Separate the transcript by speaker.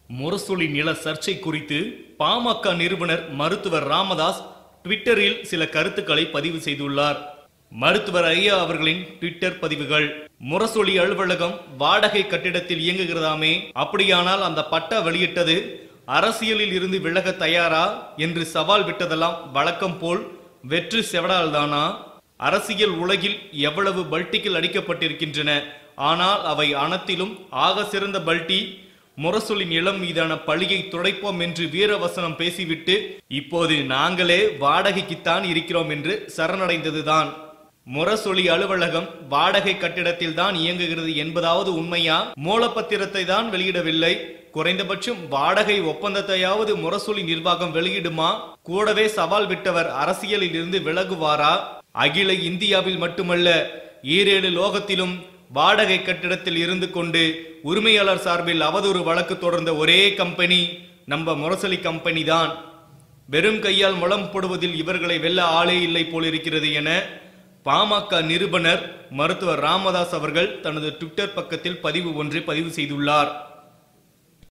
Speaker 1: முரசொலி நில சர்ச்சை குறித்து பாமக நிறுவனர் மருத்துவர் ராமதாஸ் ட்விட்டரில் சில கருத்துக்களை பதிவு செய்துள்ளார் மருத்துவர் ஐயா அவர்களின் ட்விட்டர் பதிவுகள் முரசொலி அலுவலகம் வாடகை கட்டிடத்தில் இயங்குகிறதாமே அப்படியானால் அந்த பட்டா வெளியிட்டது அரசியலில் இருந்து விலக தயாரா என்று சவால் விட்டதெல்லாம் வழக்கம் போல் வெற்று செவடால்தானா அரசியல் உலகில் எவ்வளவு பல்டிகள் அடிக்கப்பட்டிருக்கின்றன ஆனால் அவை அனைத்திலும் ஆக சிறந்த பல்டி முரசொலி நிலம் மீதான பழியை துடைப்போம் என்று வீரவசனம் பேசிவிட்டு இப்போது நாங்களே வாடகைக்குத்தான் இருக்கிறோம் என்று சரணடைந்ததுதான் முரசொலி அலுவலகம் வாடகை கட்டிடத்தில் தான் இயங்குகிறது என்பதாவது உண்மையா மூலப்பத்திரத்தை தான் வெளியிடவில்லை குறைந்தபட்சம் வாடகை ஒப்பந்தத்தையாவது முரசொலி நிர்வாகம் வெளியிடுமா கூடவே சவால் விட்டவர் அரசியலில் இருந்து விலகுவாரா அகில இந்தியாவில் மட்டுமல்ல ஈரேழு லோகத்திலும் வாடகை கட்டிடத்தில் இருந்து கொண்டு உரிமையாளர் சார்பில் அவதூறு வழக்கு தொடர்ந்த ஒரே கம்பெனி நம்ம முரசொலி கம்பெனி தான் வெறும் கையால் முளம் போடுவதில் இவர்களை வெல்ல ஆளே இல்லை போலிருக்கிறது என பாமக நிருபனர் மருத்துவர் ராமதாஸ் அவர்கள் தனது ட்விட்டர் பக்கத்தில் பதிவு ஒன்றை பதிவு செய்துள்ளார்